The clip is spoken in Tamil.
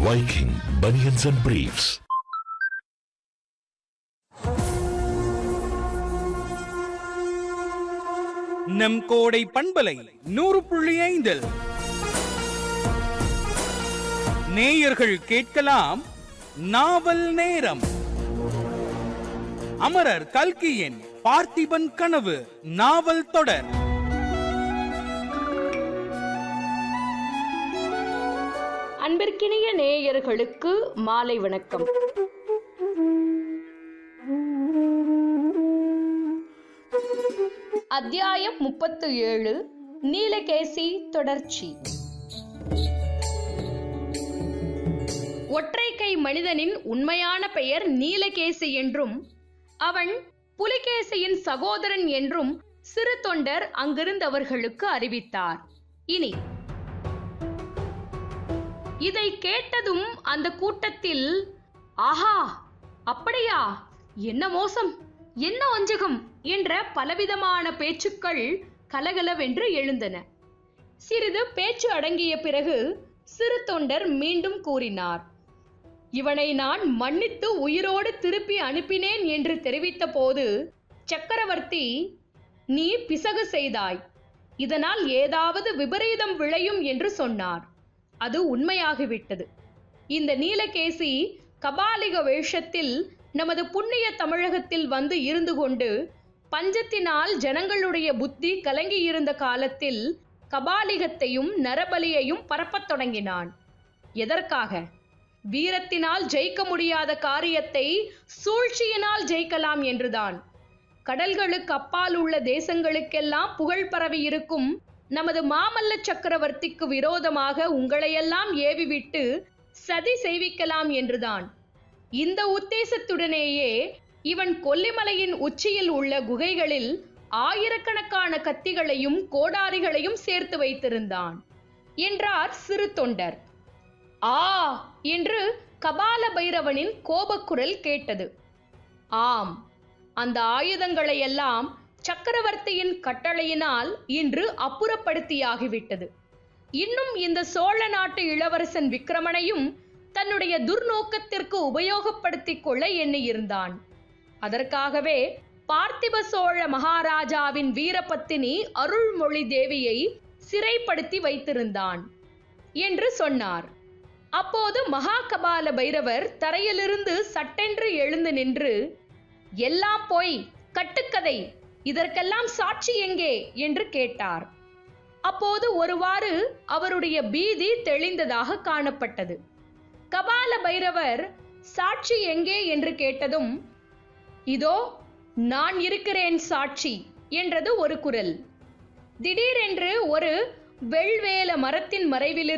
Viking Bunions and Briefs. நம் கோடை பண்பலை நூறு புள்ளி ஐந்தில் நேயர்கள் கேட்கலாம் நாவல் நேரம் அமரர் கல்கியின் பார்த்திபன் கனவு நாவல் தொடர் அன்பிற்கினிய நேயர்களுக்கு மாலை வணக்கம் அத்தியாயம் முப்பத்து ஏழு நீலகேசி தொடர்ச்சி ஒற்றைக்கை மனிதனின் உண்மையான பெயர் நீலகேசி என்றும் அவன் புலிகேசியின் சகோதரன் என்றும் சிறு தொண்டர் அங்கிருந்தவர்களுக்கு அறிவித்தார் இனி இதை கேட்டதும் அந்த கூட்டத்தில் ஆஹா அப்படியா என்ன மோசம் என்ன வஞ்சகம் என்ற பலவிதமான பேச்சுக்கள் கலகலவென்று எழுந்தன சிறிது பேச்சு அடங்கிய பிறகு சிறு தொண்டர் மீண்டும் கூறினார் இவனை நான் மன்னித்து உயிரோடு திருப்பி அனுப்பினேன் என்று தெரிவித்த போது சக்கரவர்த்தி நீ பிசகு செய்தாய் இதனால் ஏதாவது விபரீதம் விளையும் என்று சொன்னார் அது உண்மையாகிவிட்டது இந்த நீலகேசி கபாலிக வேஷத்தில் நமது புண்ணிய தமிழகத்தில் வந்து இருந்து கொண்டு பஞ்சத்தினால் ஜனங்களுடைய புத்தி கலங்கியிருந்த காலத்தில் கபாலிகத்தையும் நரபலியையும் பரப்பத் தொடங்கினான் எதற்காக வீரத்தினால் ஜெயிக்க முடியாத காரியத்தை சூழ்ச்சியினால் ஜெயிக்கலாம் என்றுதான் கடல்களுக்கு அப்பால் உள்ள தேசங்களுக்கெல்லாம் புகழ் பரவி இருக்கும் நமது மாமல்ல சக்கரவர்த்திக்கு விரோதமாக உங்களையெல்லாம் ஏவிவிட்டு சதி செய்விக்கலாம் என்றுதான் இந்த உத்தேசத்துடனேயே இவன் கொல்லிமலையின் உச்சியில் உள்ள குகைகளில் ஆயிரக்கணக்கான கத்திகளையும் கோடாரிகளையும் சேர்த்து வைத்திருந்தான் என்றார் சிறு தொண்டர் ஆ என்று கபால பைரவனின் கோபக்குரல் கேட்டது ஆம் அந்த ஆயுதங்களை எல்லாம் சக்கரவர்த்தியின் கட்டளையினால் இன்று அப்புறப்படுத்தியாகிவிட்டது இன்னும் இந்த சோழ நாட்டு இளவரசன் விக்கிரமனையும் தன்னுடைய துர்நோக்கத்திற்கு உபயோகப்படுத்திக் கொள்ள எண்ணியிருந்தான் அதற்காகவே பார்த்திப சோழ மகாராஜாவின் வீரபத்தினி அருள்மொழி தேவியை சிறைப்படுத்தி வைத்திருந்தான் என்று சொன்னார் அப்போது மகாகபால பைரவர் தரையிலிருந்து சட்டென்று எழுந்து நின்று எல்லாம் போய் கட்டுக்கதை இதற்கெல்லாம் சாட்சி எங்கே என்று கேட்டார் அப்போது ஒருவாறு அவருடைய பீதி தெளிந்ததாக காணப்பட்டது கபால பைரவர் சாட்சி எங்கே என்று கேட்டதும் இதோ நான் இருக்கிறேன் சாட்சி என்றது ஒரு குரல் திடீரென்று ஒரு வெள்வேல மரத்தின் மறைவிலிருந்து